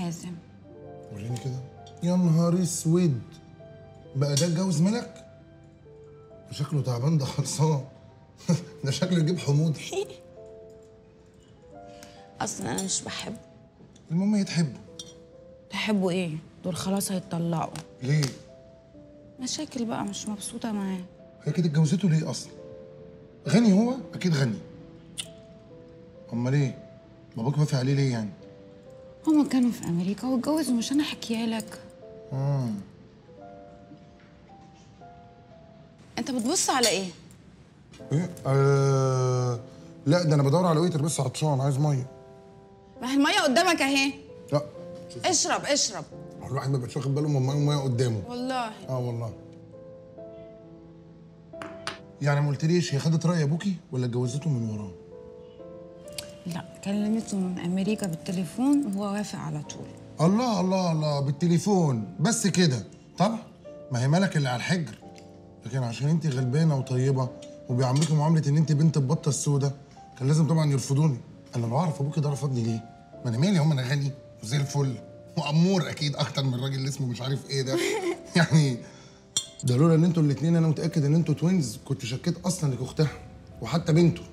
حازم وريني كده يا نهار اسود بقى ده اتجوز ملك شكله تعبان ده خلصان ده شكله يجيب حموضه اصلا انا مش بحبه المهم يتحبوا تحبوا ايه دول خلاص هيتطلقوا ليه مشاكل بقى مش مبسوطه معاه هي كده اتجوزته ليه اصلا غني هو اكيد غني امال اايه باباك وافق عليه ليه يعني هما كانوا في امريكا واتجوزوا مش انا حكيها لك اه انت بتبص على ايه ايه آه... لا ده انا بدور على ويتر بس عطشان عايز ميه ما هي الميه قدامك اهي لا اشرب اشرب الواحد ما بقاش واخد باله من الميه الميه قدامه والله اه والله يعني ما قلتليش هي خدت راي ابوكي ولا اتجوزته من وراه لا كلمته من امريكا بالتليفون وهو وافق على طول الله الله الله بالتليفون بس كده طبعا ما هي ملك اللي على الحجر لكن عشان انت غلبانه وطيبه وبيعاملوكي معامله ان انت بنت البطه السوداء كان لازم طبعا يرفضوني انا لو اعرف ابوكي ده رفضني ليه ما انا مالي هم انا غني وزي الفل وامور اكيد اكتر من الراجل اللي اسمه مش عارف ايه ده يعني ده لولا ان انتوا الاثنين انا متاكد ان انتوا توينز كنت شكيت اصلا انك اختها وحتى بنته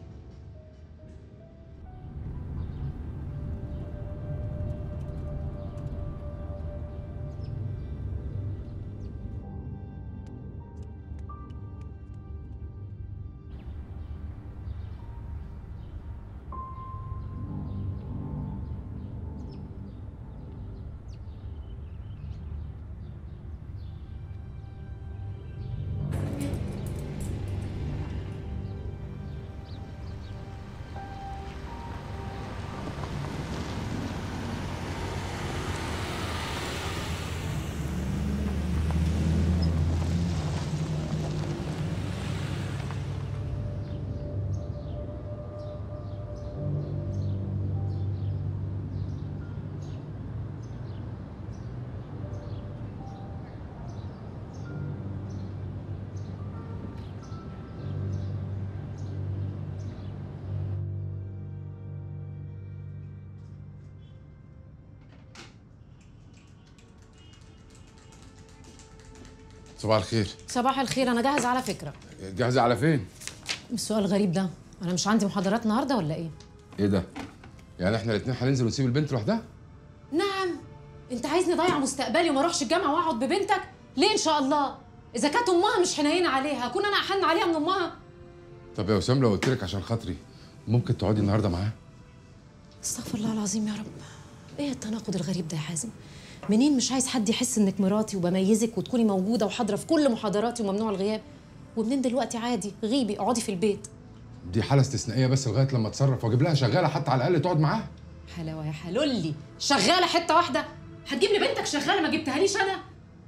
صباح الخير صباح الخير انا جاهز على فكره جاهزه على فين السؤال الغريب ده انا مش عندي محاضرات النهارده ولا ايه ايه ده يعني احنا الاثنين هننزل ونسيب البنت لوحدها نعم انت عايزني اضيع مستقبلي وما اروحش الجامعه واقعد ببنتك ليه ان شاء الله اذا كانت امها مش حنينه عليها اكون انا احن عليها من امها طب يا وسام لو قلت لك عشان خاطري ممكن تقعدي النهارده معاها استغفر الله العظيم يا رب ايه التناقض الغريب ده يا حازم منين مش عايز حد يحس انك مراتي وبميزك وتكوني موجوده وحاضره في كل محاضراتي وممنوع الغياب ومنين دلوقتي عادي غيبي اقعدي في البيت دي حاله استثنائيه بس لغايه لما اتصرف واجيب لها شغاله حتى على الاقل تقعد معاها حلاوه يا حلولي شغاله حته واحده هتجيب لي بنتك شغاله ما جبتهاليش انا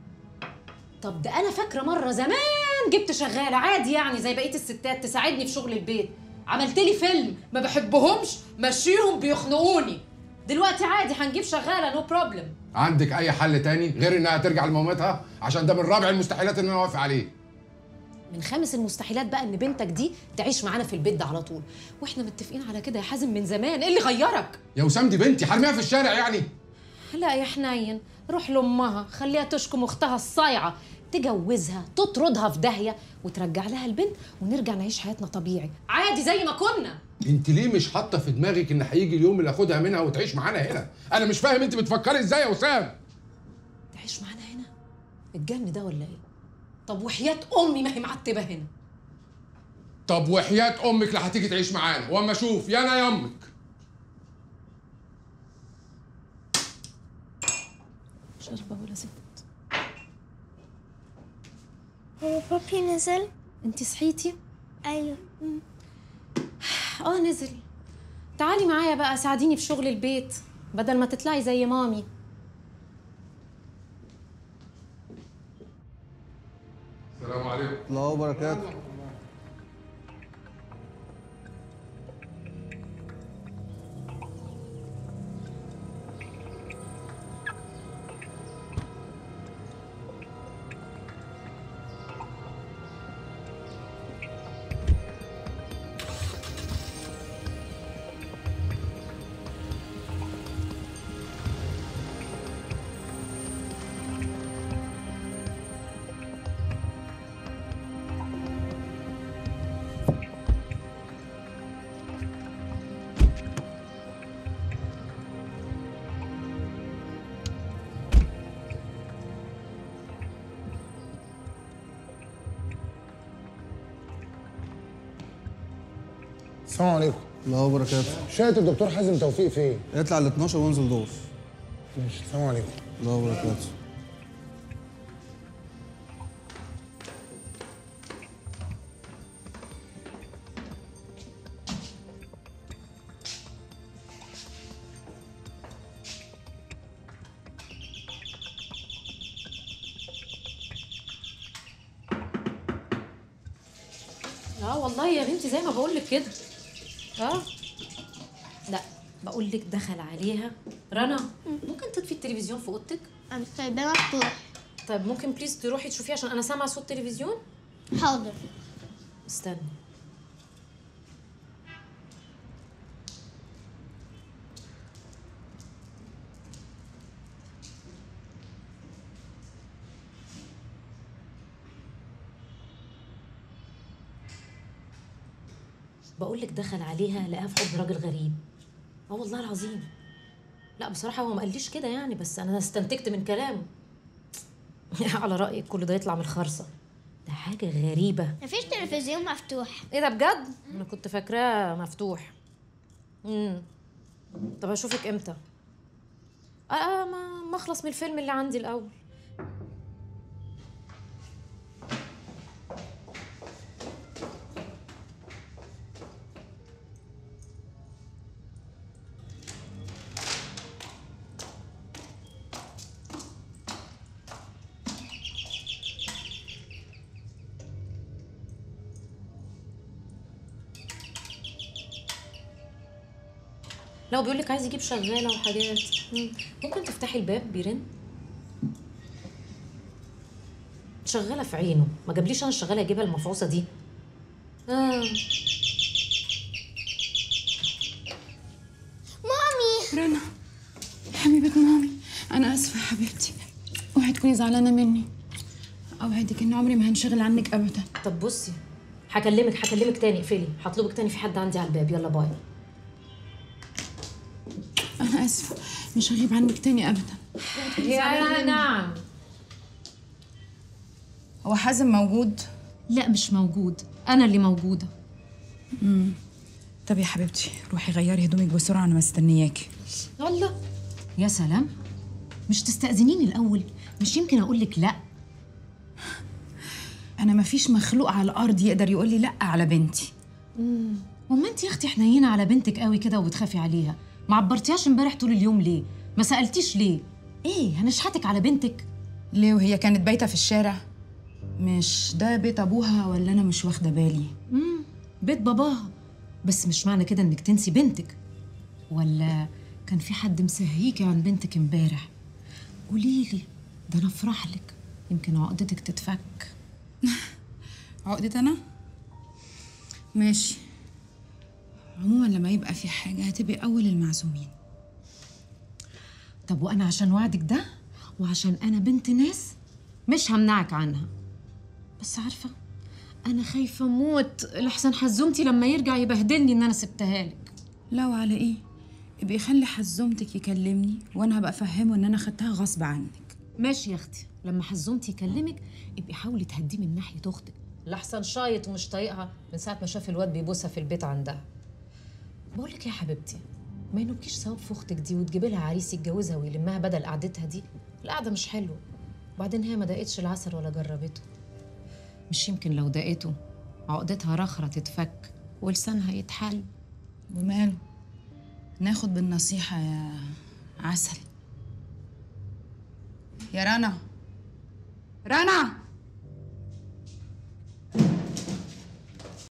طب ده انا فاكره مره زمان جبت شغاله عادي يعني زي بقيه الستات تساعدني في شغل البيت عملت لي فيلم ما بحبهمش مشيهم بيخنقوني دلوقتي عادي هنجيب شغاله نو بروبلم عندك اي حل تاني غير انها ترجع لمامتها عشان ده من رابع المستحيلات ان انا اوافق عليه من خامس المستحيلات بقى ان بنتك دي تعيش معانا في البيت ده على طول واحنا متفقين على كده يا حازم من زمان ايه اللي غيرك يا وسام دي بنتي حرميها في الشارع يعني لا يا حنين روح لامها خليها تشكم اختها الصايعه تجوزها تطردها في داهيه وترجع لها البنت ونرجع نعيش حياتنا طبيعي عادي زي ما كنا انت ليه مش حاطه في دماغك ان هيجي اليوم اللي اخدها منها وتعيش معانا هنا انا مش فاهم انت بتفكري ازاي يا وسام تعيش معانا هنا الجن ده ولا ايه طب وحياه امي ما هي معتبه هنا طب وحياه امك لا هتيجي تعيش معانا واما اشوف يا انا يا امك شربه ولا ست هو بابي نزل؟ انت صحيتي أيوه اه نزل تعالي معايا بقى ساعديني في شغل البيت بدل ما تطلعي زي مامي السلام عليكم الله وبركاته السلام عليكم الله وبركاته شاهد الدكتور حازم توفيق فين؟ اطلع ال 12 وانزل دور ماشي السلام عليكم الله وبركاته اه والله يا بنتي زي ما بقول لك كده اه لا بقول لك دخل عليها رنا ممكن تطفي التلفزيون في اوضتك أنا سايباه مفتوح طيب ممكن بليز تروحي تشوفيه عشان انا سامعه صوت تلفزيون حاضر استني بقول لك دخل عليها لقاها في حضن راجل غريب اه والله العظيم لا بصراحة هو ما قاليش كده يعني بس أنا استنتجت من كلامه على رأيك كل ده يطلع من الخرصة ده حاجة غريبة مفيش تلفزيون مفتوح ايه ده بجد؟ انا كنت فاكراه مفتوح امم طب اشوفك امتى؟ آه, اه ما ما اخلص من الفيلم اللي عندي الاول لو بيقول لك عايز يجيب شغاله وحاجات مم. ممكن تفتحي الباب بيرن شغاله في عينه ما جابليش انا الشغاله اجيبها المفعوصه دي آه. مامي رنا حبيبة مامي أنا آسفة يا حبيبتي اوعي تكوني زعلانة مني أوعدك إن عمري ما هنشغل عنك أبدا طب بصي هكلمك هكلمك تاني اقفلي هطلبك تاني في حد عندي على الباب يلا باي أنا آسفة مش هغيب عنك تاني أبدا يا نعم هو حازم موجود لا مش موجود انا اللي موجوده طب يا حبيبتي روحي غيري هدومك بسرعة أنا مستنياكي الله يا سلام مش تستأذنيني الأول مش يمكن أقول لك لأ أنا مفيش مخلوق على الأرض يقدر يقول لي لأ على بنتي وما انت يا اختي حنينه على بنتك قوي كده وبتخافي عليها ما عبرتيهاش امبارح طول اليوم ليه ما سالتيش ليه ايه هنشحتك على بنتك ليه وهي كانت بايتة في الشارع مش ده بيت أبوها ولا أنا مش واخدة بالي امم بيت باباها بس مش معنى كده انك تنسي بنتك ولا كان في حد مسهيكي عن بنتك امبارح قولي لي ده انا افرح لك يمكن عقدتك تتفك عقدة أنا؟ ماشي عموما لما يبقى في حاجة هتبقي أول المعزومين طب وانا عشان وعدك ده وعشان انا بنت ناس مش همنعك عنها بس عارفه انا خايفه موت لحسن حزومتي لما يرجع يبهدلني ان انا سبتها لك لا وعلى إيه؟ ابقي خلي حزومتك يكلمني وأنا هبقى أفهمه إن أنا خدتها غصب عنك ماشي يا اختي لما حزومتي يكلمك ابقي حاولي تهديه من ناحيه اختك لحسن شايط ومش طايقها من ساعه ما شاف الواد بيبوسها في البيت عندها بقول لك يا حبيبتي ما ينوبكيش ثواب في اختك دي وتجيبي لها عريس يتجوزها ويلمها بدل قعدتها دي القعده مش حلوه وبعدين هي ما دقتش العسل ولا جربته مش يمكن لو دقته عقدتها رخرة تتفك ولسانها يتحل وماله ناخد بالنصيحة يا عسل يا رنا رنا